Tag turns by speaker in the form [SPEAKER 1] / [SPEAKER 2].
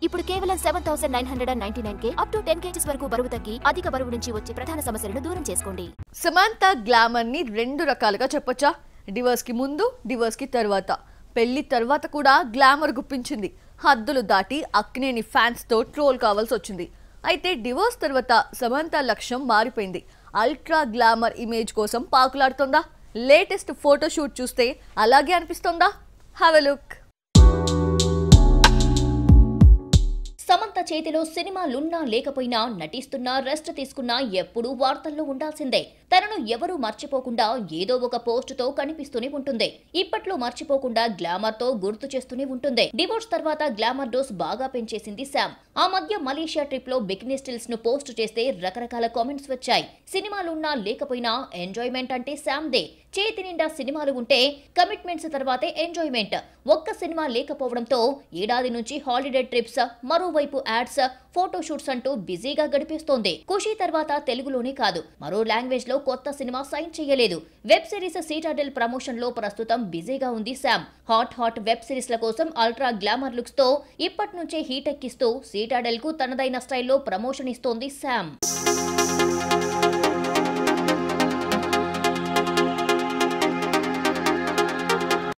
[SPEAKER 1] ఇప్పుడు కేవలం seven thousand nine hundred ninety nine కే అప్ టు టెన్ కేజీస్ వరకు బరువు తగ్గి అధిక బరువు నుంచి వచ్చే ప్రధాన సమస్యలను దూరం చేసుకోండి
[SPEAKER 2] సమంత గ్లామర్ ని రెండు రకాలుగా చెప్పొచ్చా డివోర్స్ కి ముందు డివోర్స్ కి తర్వాత పెళ్లి తర్వాత కూడా గ్లామర్ గుప్పించింది హద్దులు దాటి అక్కినేని ఫ్యాన్స్ తో ట్రోల్ కావాల్సి వచ్చింది అయితే డివోర్స్ తర్వాత సమంత లక్ష్యం మారిపోయింది అల్ట్రా గ్లామర్ ఇమేజ్ కోసం పాకులాడుతోందా లేటెస్ట్ ఫోటోషూట్ చూస్తే అలాగే అనిపిస్తోందా హ్యావ్ ఎ లుక్
[SPEAKER 3] సమంత చేతిలో సినిమాలున్నా లేకపోయినా నటిస్తున్నా రెస్ట్ తీసుకున్నా ఎప్పుడూ వార్తల్లో ఉండాల్సిందే తనను ఎవరూ మర్చిపోకుండా ఏదో ఒక పోస్ట్ తో కనిపిస్తూనే ఉంటుంది ఇప్పట్లో మర్చిపోకుండా గ్లామర్ తో గుర్తు చేస్తూనే ఉంటుంది డివోర్స్ తర్వాత గ్లామర్ డోస్ బాగా పెంచేసింది శామ్ ఆ మధ్య మలేషియా ట్రిప్ లో బికినీ స్టిల్స్ ను పోస్ట్ చేస్తే రకరకాల కామెంట్స్ వచ్చాయి సినిమాలున్నా లేకపోయినా ఎంజాయ్మెంట్ అంటే శామ్ దే చేతి నిండా సినిమాలు ఉంటే కమిట్మెంట్స్ తర్వాతే ఎంజాయ్మెంట్ ఒక్క సినిమా లేకపోవడంతో ఏడాది నుంచి హాలిడే ట్రిప్స్ మరోవైపు యాడ్స్ ఫోటోషూట్స్ అంటూ బిజీగా గడిపేస్తోంది ఖుషి తర్వాత తెలుగులోనే కాదు మరో లాంగ్వేజ్ లో కొత్త సినిమా సైన్ చేయలేదు వెబ్ సిరీస్ సీటాడెల్ ప్రమోషన్ లో ప్రస్తుతం బిజీగా ఉంది శామ్ హాట్ హాట్ వెబ్ సిరీస్ల కోసం అల్ట్రా గ్లామర్ లుక్స్ తో ఇప్పటి నుంచే హీట్ ఎక్కిస్తూ సీటాడెల్ కు తనదైన స్టైల్లో ప్రమోషన్ ఇస్తోంది శామ్